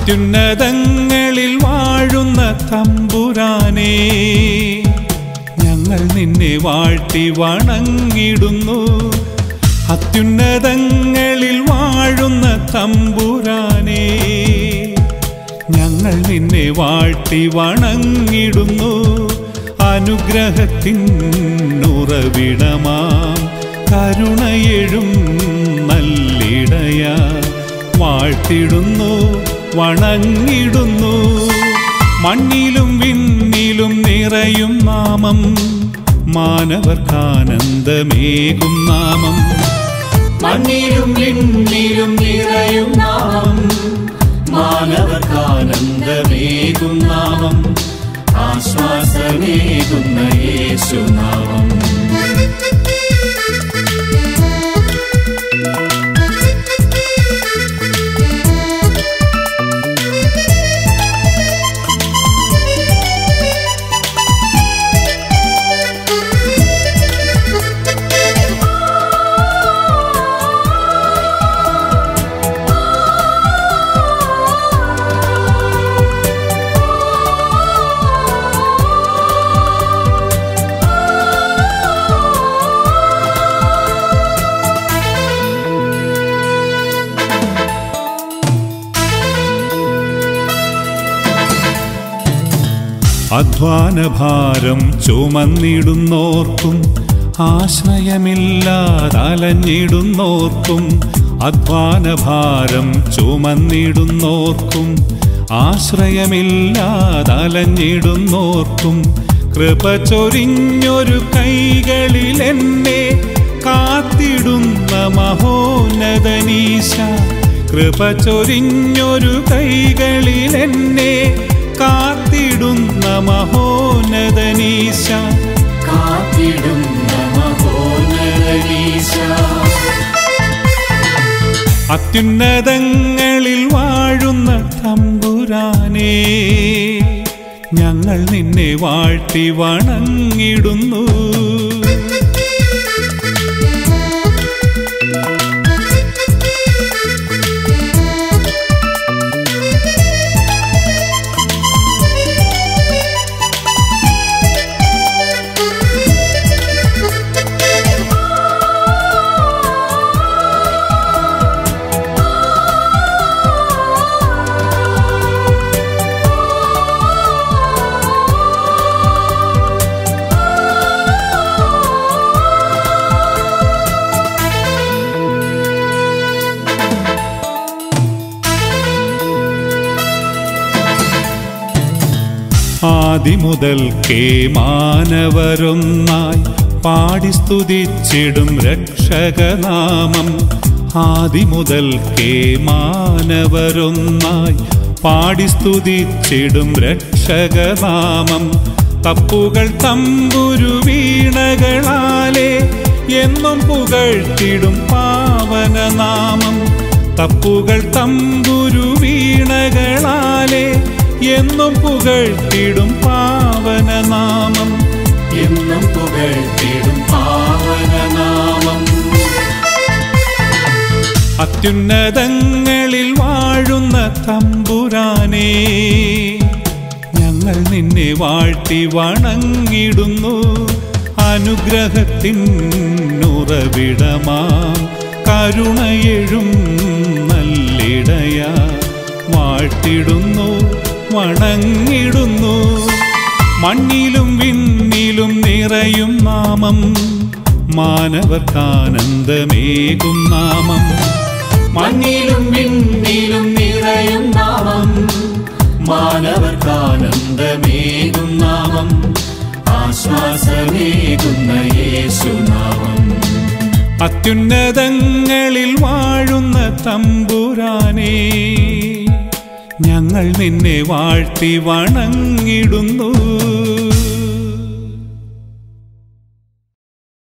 അത്യുന്നതങ്ങളിൽ വാഴുന്ന തമ്പുരാനേ ഞങ്ങൾ നിന്നെ വാഴ്ത്തി വണങ്ങിടുന്നു അത്യുന്നതങ്ങളിൽ വാഴുന്ന തമ്പുരാനേ ഞങ്ങൾ നിന്നെ വാഴ്ത്തി വണങ്ങിടുന്നു അനുഗ്രഹത്തിൻ ഉറവിടമാം കരുണയെഴും നല്ലിടയ വാഴ്ത്തിടുന്നു വണങ്ങിടുന്നു മണ്ണിലും വിണ്ണിലും നിറയും നാമം മാനവർക്കാനന്ദമേകും നാമം മണ്ണിലും വിണ്ണിലും നിറയും നാമം മാനവർക്കാനന്ദമേകും നാമം ആശ്വാസമേകുന്ന യേശുനാമം അധ്വാനഭാരം ചുമന്നിടുന്നോർക്കും ആശ്രയമില്ലാതലഞ്ഞിടുന്നോർക്കും അധ്വാനഭാരം ചുമന്നിടുന്നോർക്കും ആശ്രയമില്ലാതലഞ്ഞിടുന്നോർക്കും കൃപ ചൊരിഞ്ഞൊരു കൈകളിൽ എന്നെ കാത്തിടുന്ന മഹോന്നതനീശ കൃപ ചൊരിഞ്ഞൊരു കൈകളിൽ എന്നെ കാത്തിടുന്ന മഹോന്നതനീശ കാത്തിടുന്ന മഹോന്നതീശ അത്യുന്നതങ്ങളിൽ വാഴുന്ന തമ്പുരാനേ ഞങ്ങൾ നിന്നെ വാഴ്ത്തി വണങ്ങിടുന്നു ആദിമുതൽക്കേ മാനവരൊന്നായി പാടി സ്തുതിച്ചിടും രക്ഷകനാമം ആദിമുതൽക്കേ മാനവരൊന്നായി പാടി സ്തുതിച്ചിടും രക്ഷകനാമം തപ്പുകൾ തമ്പുരു വീണകളാലേ എന്നും പുകഴ്ത്തിടും പാവനനാമം തപ്പുകൾ തമ്പുരു വീണകളാലേ എന്നും പുകഴ്ത്തിടും പാവനനാമം എന്നും പുകഴ്ത്തിടും പാവനനാമം അത്യുന്നതങ്ങളിൽ വാഴുന്ന തമ്പുരാനേ ഞങ്ങൾ നിന്നെ വാഴ്ത്തി വണങ്ങിടുന്നു അനുഗ്രഹത്തിൻ ഉറവിടമാം കരുണയെഴും നല്ലിടയ വാഴ്ത്തിടുന്നു വണങ്ങിടുന്നു മണ്ണിലും വിണ്ണിലും നിറയും നാമം മാനവർക്കാനന്ദമേകും നാമം മണ്ണിലും വിണ്ണിലും നിറയും നാമം മാനവർക്കാനന്ദമേകും നാമം ആശ്വാസമേകുന്ന യേശുനാമം അത്യുന്നതങ്ങളിൽ വാഴുന്ന തമ്പുരാനേ ഞങ്ങൾ നിന്നെ വാഴ്ത്തി വണങ്ങിടുന്നു